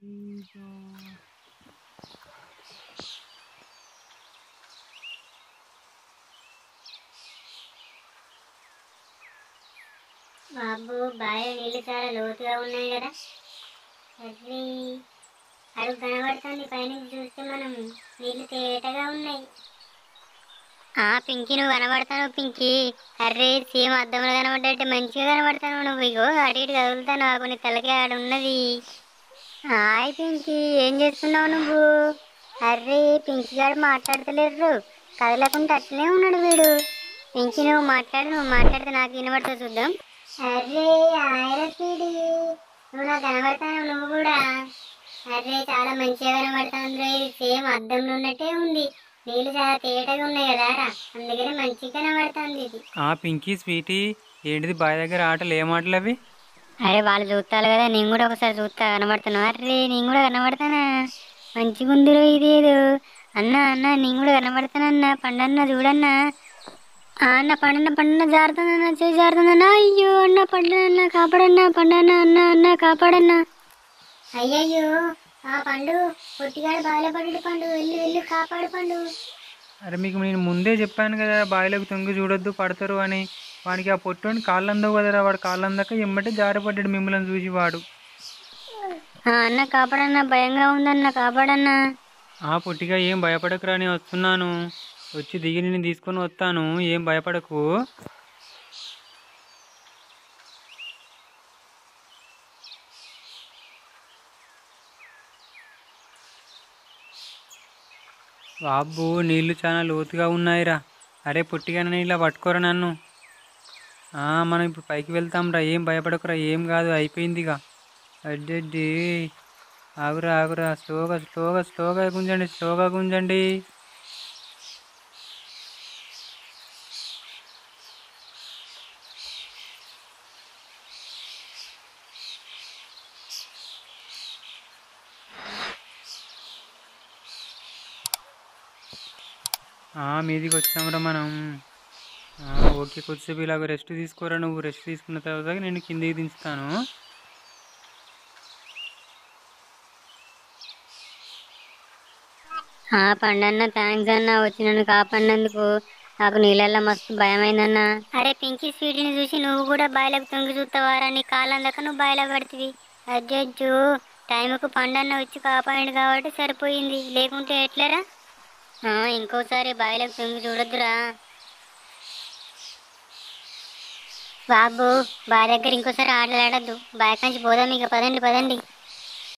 బాబు బావి నీళ్ళు చాలా లోతుగా ఉన్నాయి కదా అది అడుగు కనబడుతుంది పైనుంచి చూస్తే మనం నీళ్ళు తేటగా ఉన్నాయి ఆ పింకీ నువ్వు కనబడతావు పింకీ అర్రే సేమ్ అద్దంలో కనబడ్డట్టే మంచిగా కనబడతాను నువ్వు ఇగో అటు ఇటు కదులుతాను ఆ కొన్ని తలకి ఆడ ఉన్నది హాయ్ పింకీ ఏం చేస్తున్నావు నువ్వు అర్రే పింకీ గారు మాట్లాడతలేరు కదలకుండా అట్లనే ఉన్నాడు వీడు పింకీ నువ్వు మాట్లాడు నువ్వు మాట్లాడితే నాకు వినబడుతుంది చూద్దాం అర్రే ఆయర స్పీడి నువ్వు నాకు కనబడతాను నువ్వు కూడా అర్రే చాలా మంచిగా కనబడుతుంది ఇది సేమ్ అద్దంలో ఉన్నట్టే ఉంది నీళ్ళు చాలా తేటగా ఉన్నాయి కదా రా అందుకని మంచిగా కనబడుతుంది ఇది ఆ పింకీ స్వీటీ ఏంటిది బావి దగ్గర ఆటలు ఏం ఆటలు అవి అరే వాళ్ళు చూస్తారు కదా నేను కూడా ఒకసారి చూస్తా కనబడుతున్నా అరే నేను కూడా కనబడతానా మంచిగా ఉందిరో ఇదేదో అన్న అన్న నేను కూడా కనబడతానన్న పండన్న చూడన్నా ఆ అన్న పండన్న పండన్న జారుతుందన్న చేయి జారుతుందన్న అయ్యో అన్న పండన్న కాపాడన్న పండన్న అన్న అన్న కాపాడన్న అయ్యయ్యో ఆ పండు పొట్టిగాడు బాగా పడు పండు వెళ్ళి వెళ్ళి కాపాడు పండు అరే మీకు నేను ముందే చెప్పాను కదా బావిలోకి తొంగి చూడొద్దు పడతారు అని వానికి ఆ పొట్టోని కాళ్ళు అందవు కదరా వాడు కాళ్ళు అందక ఎమ్మటే జారిపడ్డాడు మిమ్మల్ని చూసి వాడు ఆ అన్న కాపాడన్న భయంగా ఉందన్న కాపాడన్న ఆ పొట్టిగా ఏం భయపడకురా నేను వస్తున్నాను వచ్చి దిగి నేను తీసుకొని వస్తాను ఏం భయపడకు బాబు నీళ్ళు చాలా లోతుగా ఉన్నాయిరా అరే పొట్టిగా నన్ను ఇలా పట్టుకోరా నన్ను ఆ, మనం ఇప్పుడు పైకి వెళ్తాంరా ఏం భయపడకురా ఏం కాదు అయిపోయిందిగా అడ్డడ్డి ఆగురా ఆగురా స్లోగా స్లోగా స్లోగా గుంజండి స్లోగా గుంజండి ఆ, మీదికి వచ్చాంరా మనం ఆ, ఓకే కొద్దిసేపు ఇలాగ రెస్ట్ తీసుకోరా నువ్వు రెస్ట్ తీసుకున్న తర్వాత నేను కిందికి దించుతాను ఆ పండన్న థ్యాంక్స్ అన్న వచ్చి నన్ను కాపాడినందుకు నాకు నీళ్ళల్లో మస్తు భయమైందన్న అరే పింకీ స్వీట్ని చూసి నువ్వు కూడా బాయిలకు తొంగి చూస్తావారా నీ కాళ్ళందాక నువ్వు బాయిలో పడుతుంది అజ్జు టైంకు పండన్న వచ్చి కాపాడిండు కాబట్టి సరిపోయింది లేకుంటే ఎట్లరా ఆ, ఇంకోసారి బాయిలకు తొంగి చూడొద్దురా బాబు బాయ్ దగ్గర ఇంకోసారి ఆటలాడద్దు బాయ్ కంచి పోదాం ఇక పదండి పదండి